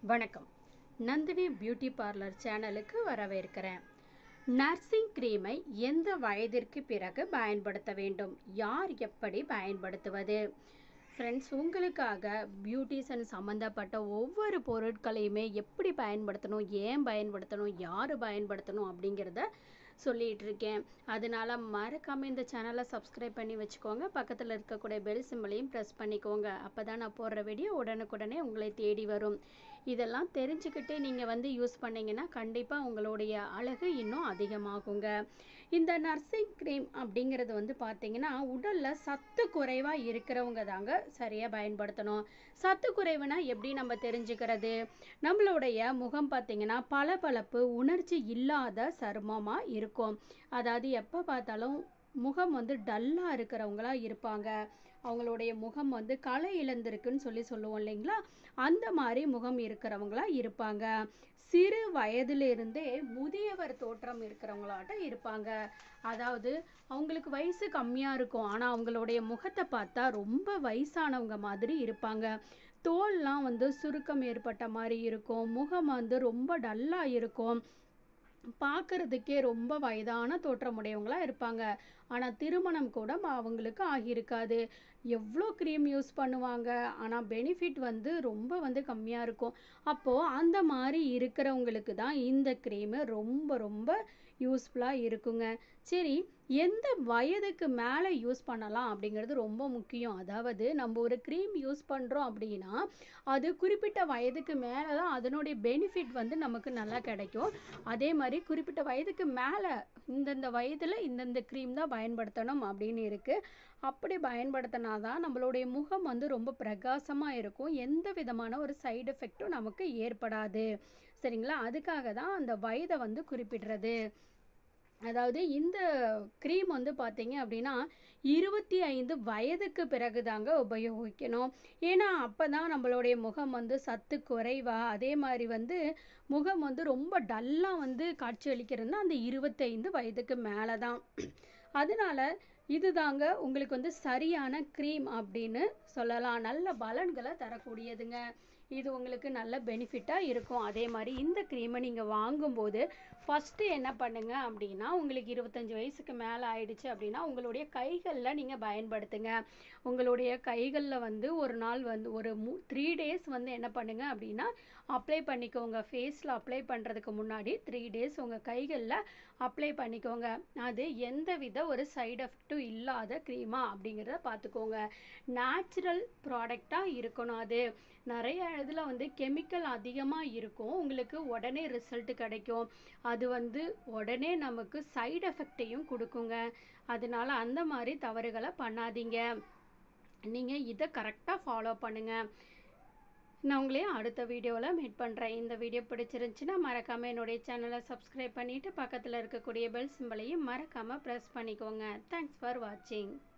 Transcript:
வணக்கம் Nandini beauty parlour சேனலுக்கு வரவேற்கிறேன் நர்சிங் கிரீமை எந்த வயதிற்கு பிறகு பயன்படுத்த வேண்டும் யார் எப்படி பயன்படுத்துவது ஃப்ரெண்ட்ஸ் உங்களுக்காக பியூட்டிஷன் சம்மந்தப்பட்ட ஒவ்வொரு பொருட்களையுமே எப்படி பயன்படுத்தணும் ஏன் பயன்படுத்தணும் யார் பயன்படுத்தணும் அப்படிங்கிறத சொல்லிட்டு இருக்கேன் அதனால மறக்காம இந்த சேனலை சப்ஸ்கிரைப் பண்ணி வச்சுக்கோங்க பக்கத்தில் இருக்கக்கூடிய பெல் சிம்பிளையும் ப்ரெஸ் பண்ணிக்கோங்க அப்போ தான் நான் போடுற வீடியோ உடனுக்குடனே உங்களை தேடி வரும் இதெல்லாம் தெரிஞ்சுக்கிட்டு நீங்கள் வந்து யூஸ் பண்ணீங்கன்னா கண்டிப்பாக உங்களுடைய அழகு இன்னும் அதிகமாகுங்க இந்த நர்சிங் க்ரீம் அப்படிங்கிறது வந்து பார்த்தீங்கன்னா உடலில் சத்து குறைவாக இருக்கிறவங்க தாங்க சரியாக பயன்படுத்தணும் சத்து குறைவுனா எப்படி நம்ம தெரிஞ்சுக்கிறது நம்மளுடைய முகம் பார்த்தீங்கன்னா பளபளப்பு உணர்ச்சி இல்லாத சருமமாக இருக்கும் அதாவது எப்போ பார்த்தாலும் முகம் வந்து டல்லாக இருக்கிறவங்களா இருப்பாங்க அவங்களுடைய முகம் வந்து களை இழந்திருக்குன்னு சொல்லி சொல்லுவோம் இல்லைங்களா அந்த மாதிரி முகம் இருக்கிறவங்களா இருப்பாங்க சிறு வயதிலிருந்தே முதியவர் தோற்றம் இருக்கிறவங்களாட்டம் இருப்பாங்க அதாவது அவங்களுக்கு வயசு கம்மியாக இருக்கும் ஆனால் அவங்களுடைய முகத்தை பார்த்தா ரொம்ப வயசானவங்க மாதிரி இருப்பாங்க தோல்லாம் வந்து சுருக்கம் ஏற்பட்ட மாதிரி இருக்கும் முகம் வந்து ரொம்ப டல்லாக இருக்கும் பார்க்கறதுக்கே ரொம்ப வயதான தோற்றமுடையவங்களா இருப்பாங்க ஆனால் திருமணம் கூட அவங்களுக்கு ஆகியிருக்காது எவ்வளோ க்ரீம் யூஸ் பண்ணுவாங்க ஆனால் பெனிஃபிட் வந்து ரொம்ப வந்து கம்மியாக இருக்கும் அப்போது அந்த மாதிரி இருக்கிறவங்களுக்கு தான் இந்த க்ரீமு ரொம்ப ரொம்ப யூஸ்ஃபுல்லாக இருக்குங்க சரி எந்த வயதுக்கு மேலே யூஸ் பண்ணலாம் அப்படிங்கிறது ரொம்ப முக்கியம் அதாவது நம்ம ஒரு க்ரீம் யூஸ் பண்ணுறோம் அப்படின்னா அது குறிப்பிட்ட வயதுக்கு மேலே தான் அதனுடைய பெனிஃபிட் வந்து நமக்கு நல்லா கிடைக்கும் அதே மாதிரி குறிப்பிட்ட வயதுக்கு மேலே இந்தந்த வயதில் இந்தந்த க்ரீம் தான் பயன்படுத்தணும் அப்படின்னு இருக்குது அப்படி பயன்படுத்தினா தான் நம்மளுடைய முகம் வந்து ரொம்ப பிரகாசமாக இருக்கும் எந்த விதமான ஒரு சைடு எஃபெக்டும் நமக்கு ஏற்படாது சரிங்களா அதுக்காக தான் அந்த வயதை வந்து குறிப்பிடுறது அதாவது இந்த க்ரீம் வந்து பார்த்தீங்க அப்படின்னா இருபத்தி ஐந்து வயதுக்கு பிறகு தாங்க உபயோகிக்கணும் ஏன்னா அப்போ தான் நம்மளுடைய முகம் வந்து சத்து குறைவா அதே மாதிரி வந்து முகம் வந்து ரொம்ப டல்லாக வந்து காட்சியளிக்கிறதுனா அந்த இருபத்தைந்து வயதுக்கு மேலே தான் அதனால இதுதாங்க உங்களுக்கு வந்து சரியான க்ரீம் அப்படின்னு சொல்லலாம் நல்ல பலன்களை தரக்கூடியதுங்க இது உங்களுக்கு நல்ல பெனிஃபிட்டாக இருக்கும் அதே மாதிரி இந்த க்ரீமை நீங்கள் வாங்கும்போது ஃபஸ்ட்டு என்ன பண்ணுங்க அப்படின்னா உங்களுக்கு இருபத்தஞ்சி வயசுக்கு மேலே ஆயிடுச்சு அப்படின்னா உங்களுடைய கைகளில் நீங்கள் பயன்படுத்துங்க உங்களுடைய கைகளில் வந்து ஒரு நாள் வந்து ஒரு மூ த்ரீ டேஸ் வந்து என்ன பண்ணுங்க அப்படின்னா அப்ளை பண்ணிக்கோங்க ஃபேஸில் அப்ளை பண்ணுறதுக்கு முன்னாடி த்ரீ டேஸ் உங்கள் கைகளில் அப்ளை பண்ணிக்கோங்க அது எந்த வித ஒரு சைடு எஃபெக்டும் இல்லாத க்ரீமா அப்படிங்கிறத பார்த்துக்கோங்க நேச்சுரல் ப்ராடக்டாக இருக்கணும் அது நிறைய இதில் வந்து கெமிக்கல் அதிகமாக இருக்கும் உங்களுக்கு உடனே ரிசல்ட் கிடைக்கும் அது வந்து உடனே நமக்கு சைடு எஃபெக்டையும் கொடுக்குங்க அதனால அந்த மாதிரி தவறுகளை பண்ணாதீங்க நீங்கள் இதை கரெக்டாக ஃபாலோ பண்ணுங்கள் நான் உங்களையும் அடுத்த வீடியோவில் மீட் பண்ணுறேன் இந்த வீடியோ பிடிச்சிருந்துச்சுன்னா மறக்காமல் என்னுடைய சேனலை சப்ஸ்கிரைப் பண்ணிவிட்டு பக்கத்தில் இருக்கக்கூடிய பெல் சிம்பிளையும் மறக்காமல் ப்ரெஸ் பண்ணிக்கோங்க தேங்க்ஸ் ஃபார் வாட்சிங்